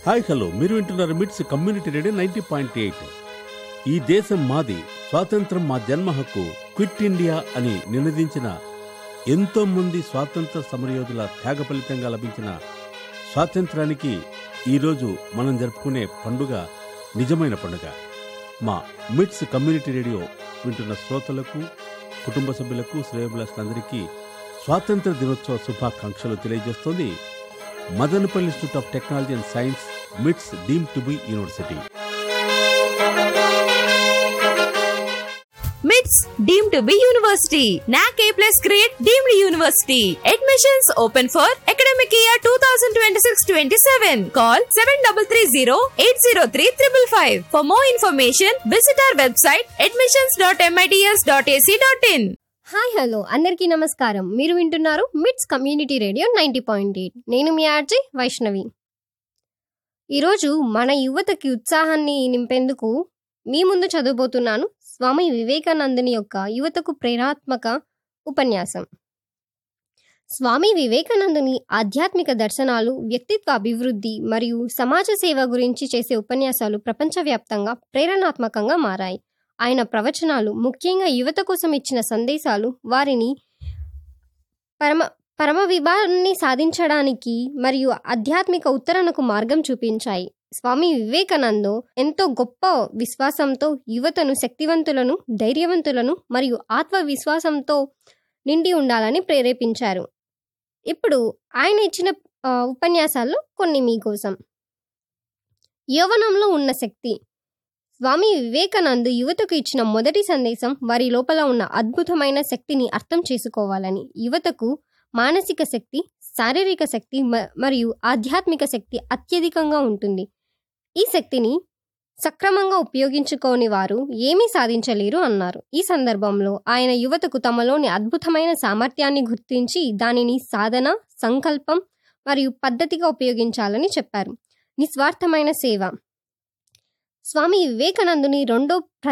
hi hello మీరు వింటున్నారు MITS community radio ninety point eight ఈ దేశం మాది స్వాతంత్రం మా జన్మ హక్కు క్విట్ ఇండియా అని నినదించిన ఎంతో మంది స్వాతంత్ర సమరయోధుల త్యాగ ఫలితంగా లభించిన స్వాతంత్రానికి ఈరోజు మనం జరుపుకునే పండుగ నిజమైన పండుగ మా మిట్స్ కమ్యూనిటీ రేడియో వింటున్న శ్రోతలకు కుటుంబ సభ్యులకు శ్రేయభిలాషులందరికీ స్వాతంత్ర దినోత్సవ శుభాకాంక్షలు తెలియజేస్తోంది Madanapalle institute of technology and science MITS deem to be university MITS deem to be university NAAC A plus grade deemed university admissions open for academic year two thousand twenty six twenty seven call seven double three zero eight zero three triple five for more information visit our website admissions dot MITS dot AC dot in hi hello అందరికీ నమస్కారం మీరు వింటున్నారు MITS community radio ninety point eight నేను మీ RJ Vaishnavi ఈరోజు మన యువతకి ఉత్సాహాన్ని నింపేందుకు మీ ముందు చదవబోతున్నాను స్వామి వివేకానందుని యొక్క యువతకు ప్రేరణాత్మక ఉపన్యాసం స్వామి వివేకానందుని ఆధ్యాత్మిక దర్శనాలు వ్యక్తిత్వ అభివృద్ధి మరియు సమాజ సేవ గురించి చేసే ఉపన్యాసాలు ప్రపంచవ్యాప్తంగా ప్రేరణాత్మకంగా మారాయి ఆయన ప్రవచనాలు ముఖ్యంగా యువత కోసం ఇచ్చిన సందేశాలు వారిని పరమ పరమ విభాన్ని సాధించడానికి మరియు ఆధ్యాత్మిక ఉత్తరణకు మార్గం చూపించాయి స్వామి వివేకానందో ఎంతో గొప్ప విశ్వాసంతో యువతను శక్తివంతులను ధైర్యవంతులను మరియు ఆత్మవిశ్వాసంతో నిండి ఉండాలని ప్రేరేపించారు ఇప్పుడు ఆయన ఇచ్చిన ఆ, ఉపన్యాసాల్లో కొన్ని మీకోసం యవ్వనంలో ఉన్న శక్తి స్వామి వివేకానంద్ యువతకు ఇచ్చిన మొదటి సందేశం వారి లోపల ఉన్న అద్భుతమైన శక్తిని అర్థం చేసుకోవాలని యువతకు మానసిక శక్తి శారీరక శక్తి మ- మరియు ఆధ్యాత్మిక శక్తి అత్యధికంగా ఉంటుంది ఈ శక్తిని సక్రమంగా ఉపయోగించుకోని వారు ఏమీ సాధించలేరు అన్నారు ఈ సందర్భంలో ఆయన యువతకు తమలోని అద్భుతమైన సామర్థ్యాన్ని గుర్తించి దానిని సాధన సంకల్పం మరియు పద్ధతిగా ఉపయోగించాలని చెప్పారు నిస్వార్థమైన సేవ స్వామి వివేకానందుని రెండో